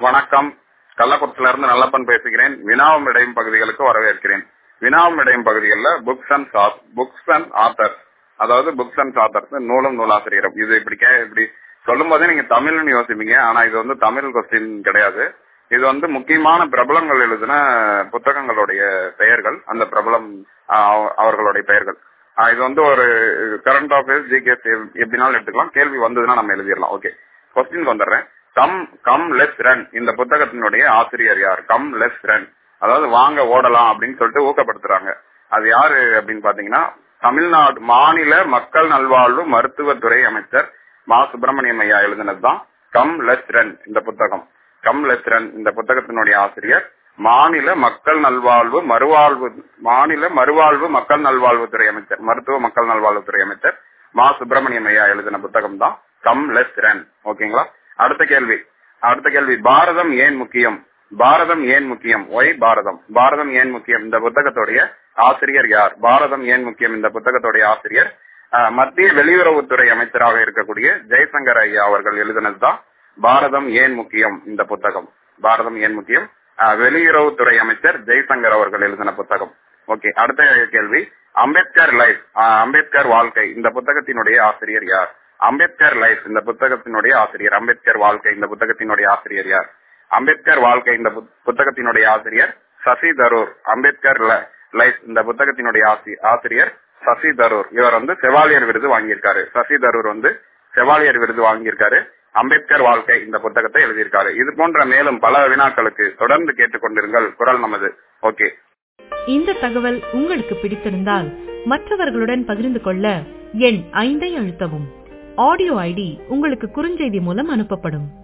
வணக்கம் கள்ளக்குறிச்சில இருந்து நல்லப்பன் பேசுகிறேன் வினாவும் இடையும் பகுதிகளுக்கு வரவேற்கிறேன் வினாவும் இடையும் பகுதிகளில் books and books and authors அதாவது புக்ஸ் அண்ட் ஆத்தர்ஸ் நூலும் நூலாசிரியரும் இது இப்படி கே இப்படி சொல்லும் போதே நீங்க தமிழ்னு யோசிப்பீங்க ஆனா இது வந்து தமிழ் கொஸ்டின் கிடையாது இது வந்து முக்கியமான பிரபலங்கள் எழுதின புத்தகங்களுடைய பெயர்கள் அந்த பிரபலம் ஆஹ், அவர்களுடைய பெயர்கள் ஆஹ், இது வந்து ஒரு கரண்ட் அஃபேர்ஸ் ஜிகேஸ் எப்படினாலும் எடுத்துக்கலாம் கேள்வி வந்ததுன்னா நம்ம எழுதிடலாம் ஓகே கொஸ்டின் வந்துடுறேன் கம் கம் லெஸ் ரன் இந்த புத்தகத்தினுடைய ஆசிரியர் யார் கம் லெஸ் ரன் அதாவது வாங்க ஓடலாம் அப்படின்னு சொல்லிட்டு ஊக்கப்படுத்துறாங்க அது யாரு அப்படின்னு பாத்தீங்கன்னா தமிழ்நாடு மாநில மக்கள் நல்வாழ்வு மருத்துவத்துறை அமைச்சர் மா சுப்பிரமணியம் ஐயா எழுதினதுதான் கம் லெஸ் ரன் இந்த புத்தகம் கம் லெஸ் ரன் இந்த புத்தகத்தினுடைய ஆசிரியர் மாநில மக்கள் நல்வாழ்வு மறுவாழ்வு மாநில மறுவாழ்வு மக்கள் நல்வாழ்வுத்துறை அமைச்சர் மருத்துவ மக்கள் நல்வாழ்வுத்துறை அமைச்சர் மா சுப்பிரமணியம் ஐயா எழுதின புத்தகம் தான் கம் லெஸ் ரன் ஓகேங்களா அடுத்த கேள்வி அடுத்த கேள்வி பாரதம் ஏன் முக்கியம் பாரதம் ஏன் முக்கியம் ஒய் பாரதம் பாரதம் ஏன் முக்கியம் இந்த புத்தகத்துடைய ஆசிரியர் யார் பாரதம் ஏன் முக்கியம் இந்த புத்தகத்துடைய ஆசிரியர் அஹ், மத்திய வெளியுறவுத்துறை அமைச்சராக இருக்கக்கூடிய ஜெய்சங்கர் ஐயா அவர்கள் எழுதினதுதான் பாரதம் ஏன் முக்கியம் இந்த புத்தகம் பாரதம் ஏன் முக்கியம் அஹ், வெளியுறவுத்துறை அமைச்சர் ஜெய்சங்கர் அவர்கள் எழுதின புத்தகம் ஓகே அடுத்த கேள்வி அம்பேத்கர் லைஃப் அம்பேத்கர் வாழ்க்கை இந்த புத்தகத்தினுடைய ஆசிரியர் யார் அம்பேத்கர் லைஃப் இந்த புத்தகத்தினுடைய ஆசிரியர் அம்பேத்கர் வாழ்க்கை இந்த புத்தகத்தினுடைய ஆசிரியர் யார் அம்பேத்கர் வாழ்க்கை இந்த புத்- புத்தகத்தினுடைய ஆசிரியர் சசி தரூர் அம்பேத்கர் ல- லைஃப் இந்த புத்தகத்தினுடைய ஆசி- ஆசிரியர் சசி தரூர் இவர் வந்து செவாலியர் விருது வாங்கியிருக்காரு சசி தரூர் வந்து செவாலியர் விருது வாங்கியிருக்காரு அம்பேத்கர் வாழ்க்கை இந்த புத்தகத்தை எழுதியிருக்காரு இது போன்ற மேலும் பல வினாக்களுக்கு தொடர்ந்து கேட்டுக்கொண்டிருங்கள் குரல் நமது ஓகே இந்த தகவல் உங்களுக்கு பிடித்திருந்தால் மற்றவர்களுடன் பகிர்ந்து கொள்ள எண் ஐந்தை அழுத்தவும் ஆடியோ ஐடி உங்களுக்கு குறுஞ்செய்தி மூலம் அனுப்பப்படும்